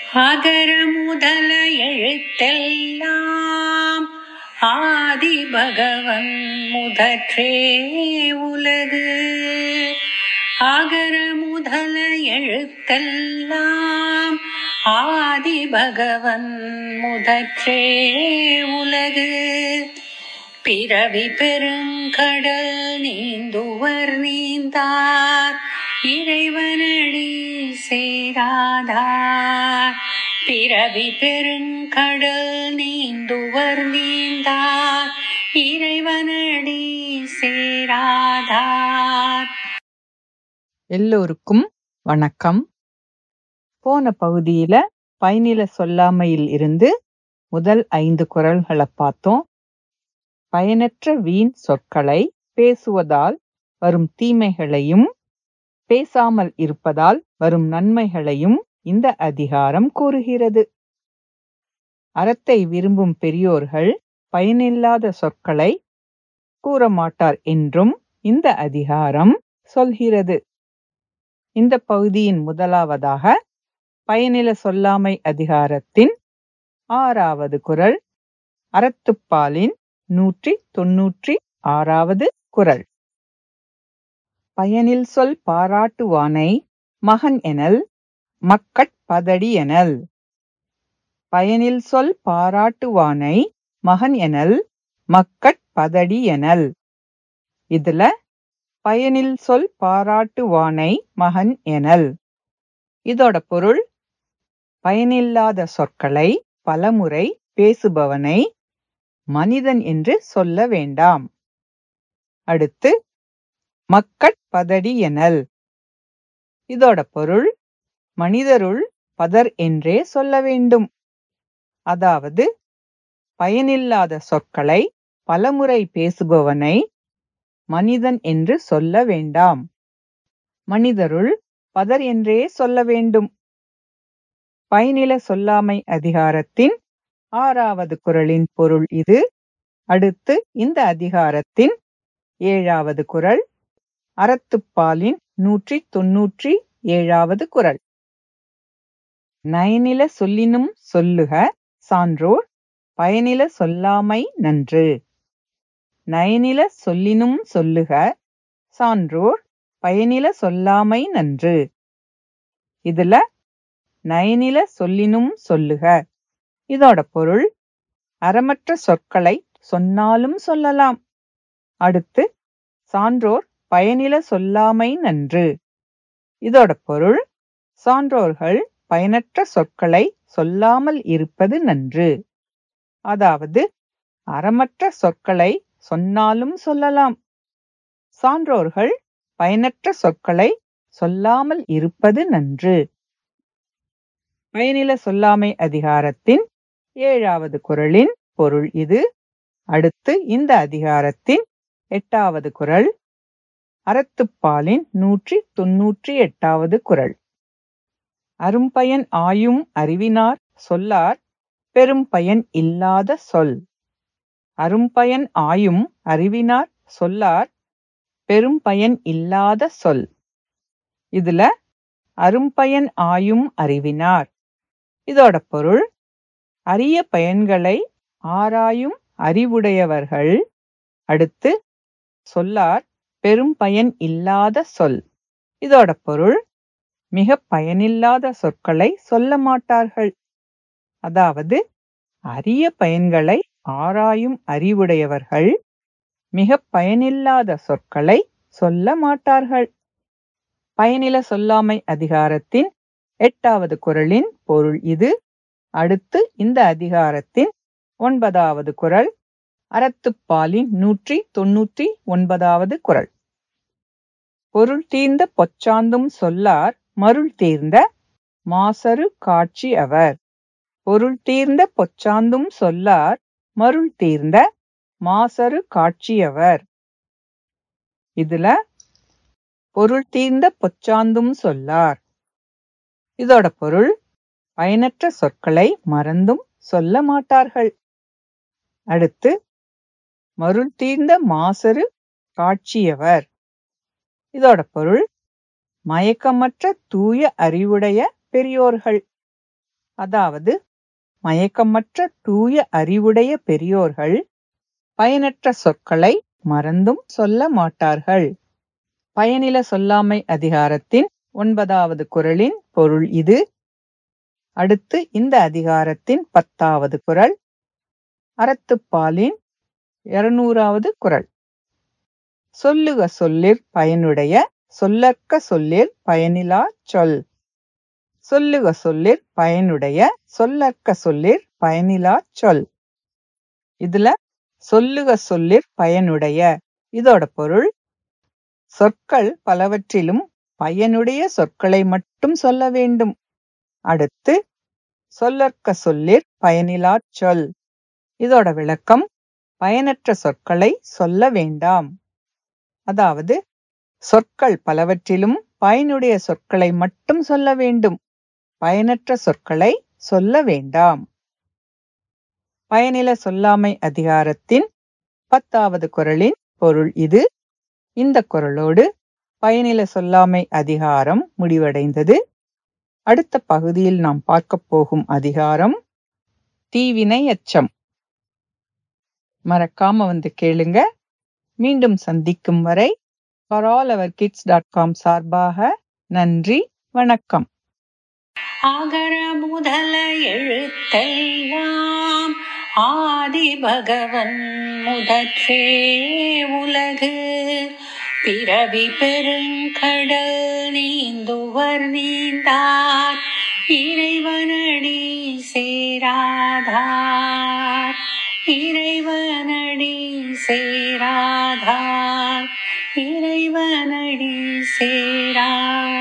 அகர முதல எழுத்தெல்லாம் ஆதி பகவன் முதற்றே உலகு அகர முதல எழுத்தெல்லாம் ஆதி பகவன் முதற்றே உலகு பிறவி பெருங்கடல் நீந்துவர் நீந்தார் இறைவனடி சேராதார் பிறவி பெருங்கடல் நீந்துவர் நீந்தார் இறைவனடி சேராதார் எல்லோருக்கும் வணக்கம் போன பகுதியில பயனில சொல்லாமையில் இருந்து முதல் ஐந்து குரல்களை பார்த்தோம் பயனற்ற வீண் சொற்களை பேசுவதால் வரும் தீமைகளையும் பேசாமல் இருப்பதால் வரும் நன்மைகளையும் இந்த அதிகாரம் கூறுகிறது அறத்தை விரும்பும் பெரியோர்கள் பயனில்லாத சொற்களை கூறமாட்டார் என்றும் இந்த அதிகாரம் சொல்கிறது இந்த பகுதியின் முதலாவதாக பயனில சொல்லாமை அதிகாரத்தின் ஆறாவது குரல் அறத்துப்பாலின் நூற்றி தொன்னூற்றி ஆறாவது குரல் பயனில் சொல் பாராட்டுவானை மகன் எனல் மக்கட் பதடி எனல் பயனில் சொல் பாராட்டுவானை மகன் எனல் மக்கட் பதடி எனல் இதுல பயனில் சொல் பாராட்டுவானை மகன் எனல் இதோட பொருள் பயனில்லாத சொற்களை பலமுறை பேசுபவனை மனிதன் என்று சொல்ல வேண்டாம் அடுத்து மக்கட் பதடி எனல் இதோட பொருள் மனிதருள் பதர் என்றே சொல்ல வேண்டும் அதாவது பயனில்லாத சொற்களை பலமுறை பேசுபவனை மனிதன் என்று சொல்ல வேண்டாம் மனிதருள் பதர் என்றே சொல்ல வேண்டும் பயனில சொல்லாமை அதிகாரத்தின் ஆறாவது குரலின் பொருள் இது அடுத்து இந்த அதிகாரத்தின் ஏழாவது குரல் அறத்துப்பாலின் நூற்றி தொன்னூற்றி ஏழாவது குரல் நயனில சொல்லினும் சொல்லுக சான்றோர் பயனில சொல்லாமை நன்று நயனில சொல்லினும் சொல்லுக சான்றோர் பயனில சொல்லாமை நன்று இதுல நயனில சொல்லினும் சொல்லுக இதோட பொருள் அறமற்ற சொற்களை சொன்னாலும் சொல்லலாம் அடுத்து சான்றோர் பயனில சொல்லாமை நன்று இதோட பொருள் சான்றோர்கள் பயனற்ற சொற்களை சொல்லாமல் இருப்பது நன்று அதாவது அறமற்ற சொற்களை சொன்னாலும் சொல்லலாம் சான்றோர்கள் பயனற்ற சொற்களை சொல்லாமல் இருப்பது நன்று பயனில சொல்லாமை அதிகாரத்தின் ஏழாவது குரலின் பொருள் இது அடுத்து இந்த அதிகாரத்தின் எட்டாவது குரல் அறத்துப்பாலின் நூற்றி தொன்னூற்றி எட்டாவது குரல் அரும்பயன் ஆயும் அறிவினார் சொல்லார் பெரும் பயன் இல்லாத சொல் அரும்பயன் ஆயும் அறிவினார் சொல்லார் பெரும் பயன் இல்லாத சொல் இதுல அரும்பயன் ஆயும் அறிவினார் இதோட பொருள் அரிய பயன்களை ஆராயும் அறிவுடையவர்கள் அடுத்து சொல்லார் பெரும் பயன் இல்லாத சொல் இதோட பொருள் மிக பயனில்லாத சொற்களை சொல்ல மாட்டார்கள் அதாவது அரிய பயன்களை ஆராயும் அறிவுடையவர்கள் மிக பயனில்லாத சொற்களை சொல்ல மாட்டார்கள் பயனில சொல்லாமை அதிகாரத்தின் எட்டாவது குரலின் பொருள் இது அடுத்து இந்த அதிகாரத்தின் ஒன்பதாவது குரல் அறத்துப்பாலின் நூற்றி தொன்னூற்றி ஒன்பதாவது குரல் பொருள் தீர்ந்த பொச்சாந்தும் சொல்லார் மருள் தீர்ந்த மாசரு காட்சி அவர் பொருள் தீர்ந்த பொச்சாந்தும் சொல்லார் மருள் தீர்ந்த மாசரு காட்சியவர் இதுல பொருள் தீர்ந்த பொச்சாந்தும் சொல்லார் இதோட பொருள் பயனற்ற சொற்களை மறந்தும் சொல்ல மாட்டார்கள் அடுத்து மருள் தீர்ந்த மாசரு காட்சியவர் இதோட பொருள் மயக்கமற்ற தூய அறிவுடைய பெரியோர்கள் அதாவது மயக்கமற்ற தூய அறிவுடைய பெரியோர்கள் பயனற்ற சொற்களை மறந்தும் சொல்ல மாட்டார்கள் பயனில சொல்லாமை அதிகாரத்தின் ஒன்பதாவது குரலின் பொருள் இது அடுத்து இந்த அதிகாரத்தின் பத்தாவது குரல் அறத்துப்பாலின் இருநூறாவது குரல் சொல்லுக சொல்லிற் பயனுடைய சொல்லற்க சொல்லிற் பயனிலா சொல் சொல்லுக சொல்லிற் பயனுடைய சொல்லற்க சொல்லிற் பயனிலா சொல் இதுல சொல்லுக சொல்லிற் பயனுடைய இதோட பொருள் சொற்கள் பலவற்றிலும் பயனுடைய சொற்களை மட்டும் சொல்ல வேண்டும் அடுத்து சொல்லற்க சொல்லிற் பயனிலா சொல் இதோட விளக்கம் பயனற்ற சொற்களை சொல்ல வேண்டாம் அதாவது சொற்கள் பலவற்றிலும் பயனுடைய சொற்களை மட்டும் சொல்ல வேண்டும் பயனற்ற சொற்களை சொல்ல வேண்டாம் பயனில சொல்லாமை அதிகாரத்தின் பத்தாவது குரலின் பொருள் இது இந்த குரலோடு பயனில சொல்லாமை அதிகாரம் முடிவடைந்தது அடுத்த பகுதியில் நாம் பார்க்க போகும் அதிகாரம் தீவினை அச்சம் மறக்காம வந்து கேளுங்க மீண்டும் சந்திக்கும் வரை கிட்ஸ் டாட் காம் சார்பாக நன்றி வணக்கம் அகர முதல எழுத்தெல்லாம் ஆதி பகவன் முதற்றே உலகு பிறவி பெருங்கடல் நீந்துவர் நீந்தார் இறைவனடி சேராதார் இறைவனடி சேராதார் இறைவனடி சேராதார்